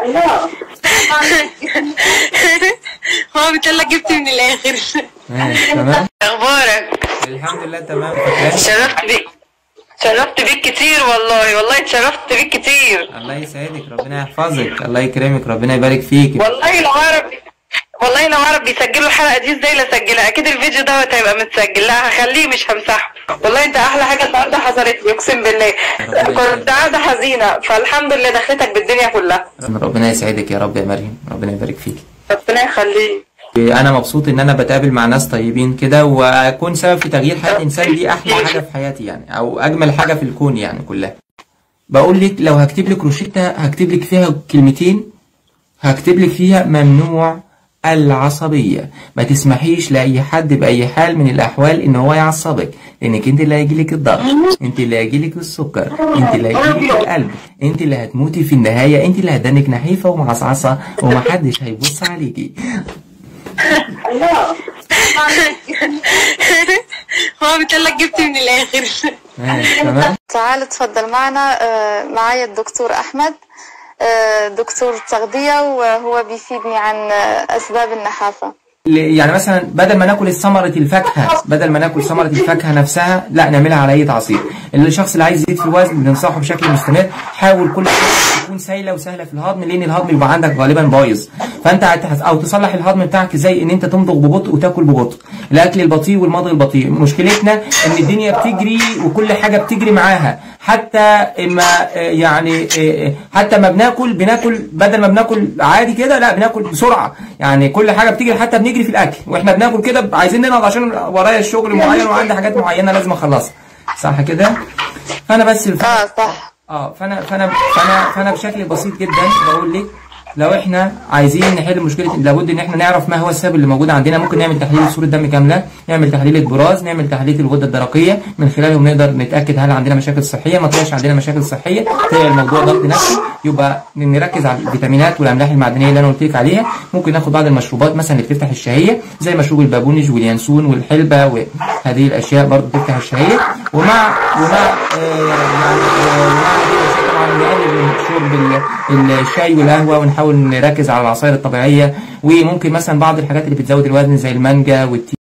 الله هو بتقول لك جبت من الاخر ماشي تمام اخبارك الحمد لله تمام فاكراني شرفت بيك شرفت بيك كتير والله والله اتشرفت بيك كتير الله يسعدك ربنا يحفظك الله يكرمك ربنا يبارك فيك والله لو اعرف والله لو اعرف بيسجلوا الحلقه دي ازاي لاسجلها اكيد الفيديو دوت هيبقى متسجل لا هخليه مش همسحه والله انت احلى حاجه النهارده حصلت لي اقسم بالله كنت قاعده حزينه فالحمد لله دخلتك بالدنيا كلها ربنا يسعدك يا رب يا مريم ربنا يبارك فيك ربنا يخليك انا مبسوط ان انا بتقابل مع ناس طيبين كده واكون سبب في تغيير حياه انسان دي احلى حاجه في حياتي يعني او اجمل حاجه في الكون يعني كلها بقول لك لو هكتب لك روشته هكتب لك فيها كلمتين هكتب لك فيها ممنوع العصبية ما تسمحيش لأي حد بأي حال من الأحوال إن هو يعصبك لأنك أنت اللي هيجيلك الضغط أنت اللي هيجيلك السكر أنت اللي هيجيلك القلب أنت اللي هتموتي في النهاية أنت اللي هتدنك نحيفة ومعصعصة ومحدش هيبص عليكي الله هو بتقول لك جبت من الاخر ماشي تمام تعال اتفضل معنا آه، معايا الدكتور أحمد آه، دكتور تغذية وهو بيفيدني عن آه، أسباب النحافة ل- يعني مثلا بدل ما ناكل ثمرة الفاكهة بدل ما ناكل ثمرة الفاكهة نفسها لا نعملها على أي عصير الشخص اللي عايز يزيد في الوزن بننصحه بشكل مستمر حاول كل حاجة تكون سايلة وسهلة في الهضم لأن الهضم بيبقى عندك غالبا بايظ فأنت هتحس أو تصلح الهضم بتاعك ازاي إن أنت تمضغ ببطء وتاكل ببطء الأكل البطيء والمضغ البطيء مشكلتنا إن الدنيا بتجري وكل حاجة بتجري معاها حتى ما آه، يعني آه، حتى ما بناكل بناكل بدل ما بناكل عادي كده لا بناكل بسرعه يعني كل حاجه بتجري حتى بنجري في الاكل واحنا بناكل كده عايزين ننهض عشان ورايا الشغل معين وعندي حاجات معينه لازم اخلصها صح كده فانا بس الف... اه صح اه فانا فانا فانا فانا بشكل بسيط جدا بقول لك لو احنا عايزين نحل مشكله لابد ان احنا نعرف ما هو السبب اللي موجود عندنا ممكن نعمل تحليل صوره دم كامله نعمل تحليل البراز نعمل تحليل الغده الدرقيه من خلالهم نقدر نتاكد هل عندنا مشاكل صحيه ما طلعش عندنا مشاكل صحيه طلع الموضوع ضغط نفسي يبقى نركز على الفيتامينات والاملاح المعدنيه اللي انا قلت لك عليها ممكن ناخد بعض المشروبات مثلا اللي بتفتح الشهيه زي مشروب البابونج واليانسون والحلبه وهذه الاشياء برضه بتفتح الشهيه ومع ومع آه يعني آه ومع هذه الاشياء طبعا نقلل من شرب ال- الشاي والقهوه ونحاول نركز على العصائر الطبيعيه وممكن مثلا بعض الحاجات اللي بتزود الوزن زي المانجا والتين